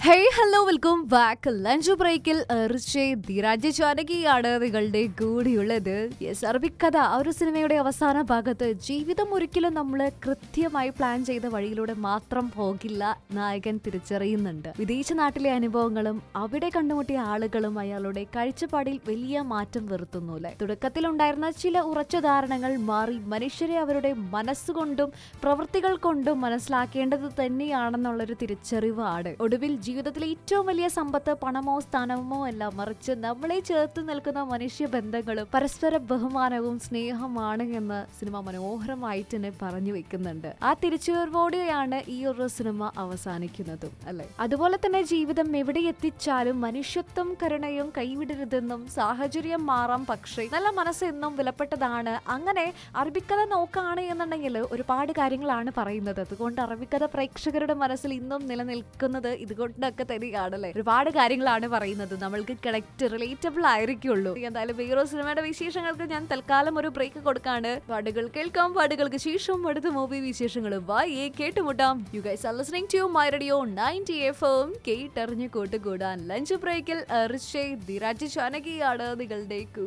hey hello welcome back lunch ബ്രേക്കിൽ ധീരാജ് ജാനകിയാണ് നിങ്ങളുടെ കൂടിയുള്ളത് yes Arabikkatha ആ ഒരു സിനിമയുടെ അവസാന ഭാഗത്ത് ജീവിതം ഒരിക്കലും നമ്മൾ കൃത്യമായി പ്ലാൻ ചെയ്ത വഴിയിലൂടെ മാത്രം പോകില്ല നായകൻ തിരിച്ചറിയുന്നുണ്ട് വിദേശ നാട്ടിലെ അനുഭവങ്ങളും അവിടെ കണ്ടുമുട്ടിയ ആളുകളും അയാളുടെ കാഴ്ചപ്പാടിൽ വലിയ മാറ്റം വരുത്തുന്നു അല്ലെ തുടക്കത്തിൽ ഉണ്ടായിരുന്ന ചില ഉറച്ച ധാരണകൾ മാറി മനുഷ്യരെ അവരുടെ മനസ്സുകൊണ്ടും പ്രവൃത്തികൾ കൊണ്ടും മനസ്സിലാക്കേണ്ടത് തന്നെയാണെന്നുള്ളൊരു തിരിച്ചറിവാണ് ഒടുവിൽ ജീവിതത്തിലെ ഏറ്റവും വലിയ സമ്പത്ത് പണമോ സ്ഥാനമോ അല്ല മറിച്ച് നമ്മളെ ചേർത്ത് നിൽക്കുന്ന മനുഷ്യ ബന്ധങ്ങളും പരസ്പര ബഹുമാനവും സ്നേഹമാണ് എന്ന് സിനിമ മനോഹരമായിട്ട് തന്നെ പറഞ്ഞു വെക്കുന്നുണ്ട് ആ തിരിച്ചുവരവോടെയാണ് ഈ ഒരു സിനിമ അവസാനിക്കുന്നതും അല്ലെ അതുപോലെ തന്നെ ജീവിതം എവിടെ എത്തിച്ചാലും മനുഷ്യത്വം കരുണയും കൈവിടരുതെന്നും സാഹചര്യം മാറാം പക്ഷേ നല്ല മനസ്സ് എന്നും വിലപ്പെട്ടതാണ് അങ്ങനെ അറബിക്കഥ നോക്കാണ് എന്നുണ്ടെങ്കിൽ ഒരുപാട് കാര്യങ്ങളാണ് പറയുന്നത് അതുകൊണ്ട് അറബിക്കഥ പ്രേക്ഷകരുടെ മനസ്സിൽ ഇന്നും നിലനിൽക്കുന്നത് ഇതുകൊണ്ടൊക്കെ തന്നെയാണല്ലേ ഒരുപാട് കാര്യങ്ങളാണ് പറയുന്നത് നമ്മൾക്ക് കണക്ട് റിലേറ്റബിൾ ആയിരിക്കുള്ളൂ എന്തായാലും വേറൊരു സിനിമയുടെ വിശേഷങ്ങൾക്ക് ഞാൻ തൽക്കാലം ഒരു ബ്രേക്ക് കൊടുക്കാണ് പാട്ടുകൾ കേൾക്കാം പാട്ടുകൾക്ക് ശേഷം അടുത്ത മൂവി വിശേഷങ്ങൾ വായേ കേട്ടുമുട്ടാം you guys are listening to my radio 90 FM കേട്ടറിഞ്ഞ് കൂട്ടുകൂടാൻ ലഞ്ച് ബ്രേക്കിൽ ഋഷേ ധിരാജ് ചാനകിയാണ് നിങ്ങളുടെ